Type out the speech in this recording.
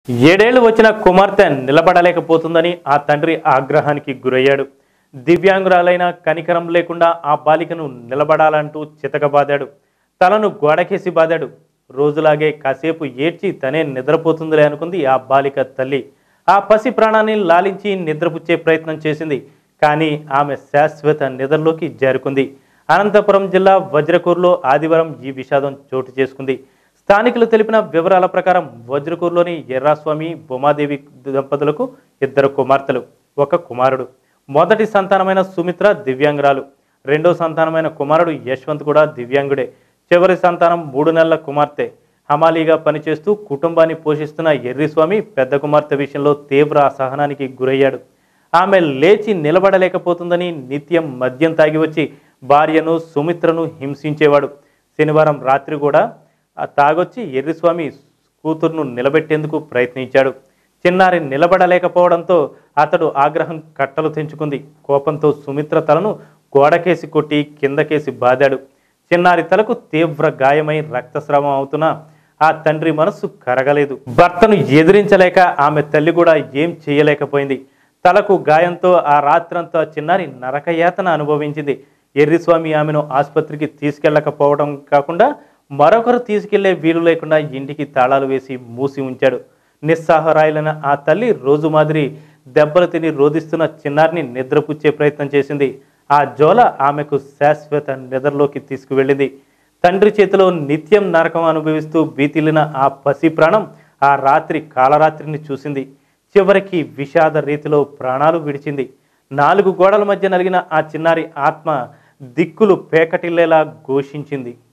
ఏడేళ్లు వచ్చిన కుమార్తె నిలబడలేకపోతుందని ఆ తండ్రి ఆగ్రహానికి గురయ్యాడు దివ్యాంగురాలైన కనికరం లేకుండా ఆ బాలికను నిలబడాలంటూ చితకబాదాడు తలను గోడకేసి బాదాడు రోజులాగే కాసేపు ఏడ్చి తనే నిద్రపోతుందిలే అనుకుంది ఆ బాలిక తల్లి ఆ పసి ప్రాణాన్ని లాలించి నిద్రపుచ్చే ప్రయత్నం చేసింది కానీ ఆమె శాశ్వత నిద్రలోకి జారుకుంది అనంతపురం జిల్లా వజ్రకూరులో ఆదివారం ఈ విషాదం చోటు చేసుకుంది స్థానికులు తెలిపిన వివరాల ప్రకారం వజ్రకూరులోని ఎర్రాస్వామి బొమాదేవి దంపతులకు ఇద్దరు కుమార్తెలు ఒక కుమారుడు మొదటి సంతానమైన సుమిత్ర దివ్యాంగురాలు రెండో సంతానమైన కుమారుడు యశ్వంత్ కూడా దివ్యాంగుడే చివరి సంతానం మూడు నెలల కుమార్తె హమాలీగా పనిచేస్తూ కుటుంబాన్ని పోషిస్తున్న ఎర్రిస్వామి పెద్ద కుమార్తె విషయంలో తీవ్ర అసహనానికి గురయ్యాడు ఆమె లేచి నిలబడలేకపోతుందని నిత్యం మద్యం తాగి వచ్చి భార్యను సుమిత్రను హింసించేవాడు శనివారం రాత్రి కూడా ఆ తాగొచ్చి ఎర్రిస్వామి కూతురును నిలబెట్టేందుకు ప్రయత్నించాడు చిన్నారి నిలబడలేకపోవడంతో అతడు ఆగ్రహం కట్టలు తెంచుకుంది కోపంతో సుమిత్ర తలను గోడకేసి కొట్టి కిందకేసి బాదాడు చిన్నారి తలకు తీవ్ర గాయమై రక్తస్రావం అవుతున్నా ఆ తండ్రి మనస్సు కరగలేదు భర్తను ఎదిరించలేక ఆమె తల్లి కూడా ఏం చేయలేకపోయింది తలకు గాయంతో ఆ రాత్రంతా చిన్నారి నరకయాతన అనుభవించింది ఎర్రిస్వామి ఆమెను ఆసుపత్రికి తీసుకెళ్లకపోవడం కాకుండా మరొకరు తీసుకెళ్లే వీలు లేకుండా ఇంటికి తాళాలు వేసి మూసి ఉంచాడు నిస్సహారాయులైన ఆ తల్లి రోజు మాదిరి దెబ్బలు తిని రోధిస్తున్న చిన్నారిని నిద్రపుచ్చే ప్రయత్నం చేసింది ఆ జోల ఆమెకు శాశ్వత నిద్రలోకి తీసుకువెళ్ళింది తండ్రి చేతిలో నిత్యం నరకం అనుభవిస్తూ బీతిల్లిన ఆ పసి ప్రాణం ఆ రాత్రి కాలరాత్రిని చూసింది చివరికి విషాద రీతిలో ప్రాణాలు విడిచింది నాలుగు గోడల మధ్య నలిగిన ఆ చిన్నారి ఆత్మ దిక్కులు పేకటిల్లేలా ఘోషించింది